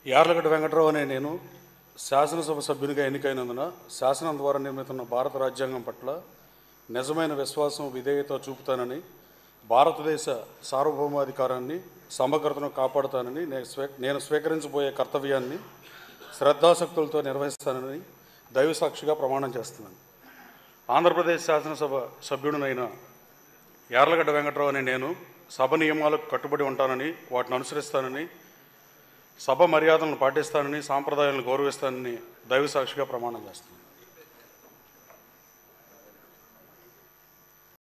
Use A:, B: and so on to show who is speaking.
A: యార్లగడ్డ వెంకట్రావు అనే నేను శాసనసభ సభ్యునిగా ఎన్నికైనందున శాసనం ద్వారా నిర్మితున్న భారత రాజ్యాంగం పట్ల నిజమైన విశ్వాసం విధేయత చూపుతానని భారతదేశ సార్వభౌమాధికారాన్ని సమగ్రతను కాపాడుతానని నేను స్వీ నేను స్వీకరించబోయే కర్తవ్యాన్ని శ్రద్ధాశక్తులతో నిర్వహిస్తానని దైవసాక్షిగా ప్రమాణం చేస్తున్నాను ఆంధ్రప్రదేశ్ శాసనసభ సభ్యుడినైన యార్లగడ్డ వెంకట్రావు అనే నేను సభ నియమాలకు కట్టుబడి ఉంటానని వాటిని అనుసరిస్తానని సభ మర్యాదలను పాటిస్తానని సాంప్రదాయాలను గౌరవిస్తానని దైవసాక్షిగా ప్రమాణం చేస్తున్నాను